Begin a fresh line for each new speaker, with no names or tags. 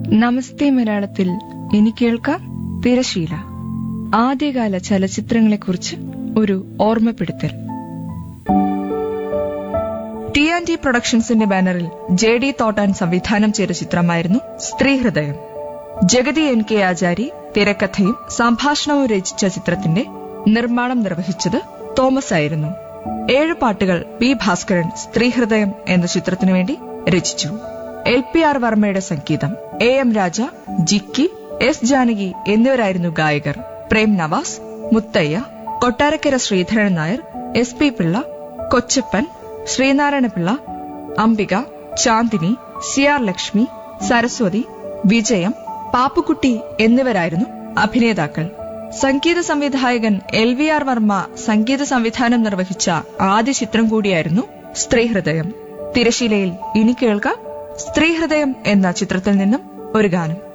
നമസ്തേ മലയാളത്തിൽ ഇനി കേൾക്കാം തിരശീല ആദ്യകാല ചലച്ചിത്രങ്ങളെക്കുറിച്ച് ഒരു ഓർമ്മപ്പെടുത്തൽ ടി ആൻഡ് ടി പ്രൊഡക്ഷൻസിന്റെ ബാനറിൽ ജെ ഡി തോട്ടാൻ സംവിധാനം ചെയ്ത ചിത്രമായിരുന്നു സ്ത്രീഹൃദയം ജഗതി എൻ കെ ആചാരി തിരക്കഥയും സംഭാഷണവും രചിച്ച ചിത്രത്തിന്റെ നിർമ്മാണം നിർവഹിച്ചത് തോമസ് ആയിരുന്നു ഏഴ് പാട്ടുകൾ പി ഭാസ്കരൻ സ്ത്രീഹൃദയം എന്ന ചിത്രത്തിനു വേണ്ടി രചിച്ചു എൽ പി ആർ വർമ്മയുടെ സംഗീതം A M Raja Jikki S Janaki എന്നിവരായിരുന്നു ഗായകർ Prem Nawas Muthaiah Kottarakkara Sreedharan Nair S P Pillai Kochappan Sreenarayana Pillai Ambika Chandini C R Lakshmi Saraswathi Vijayam Pappukutty എന്നിവരായിരുന്നു അഭിനേതാക്കൾ സംഗീത സംവിധായകൻ എൽ വി ആർ വർമ്മ സംഗീത സംവിധാനം നിർവഹിച്ച ആദ്യ ചിത്രം കൂടിയായിരുന്നു സ്ത്രീഹൃദയം തിരശീലയിൽ ഇനി കേൾക്കാം സ്ത്രീഹൃദയം എന്ന ചിത്രത്തിൽ നിന്നും ഒരു ഗാനം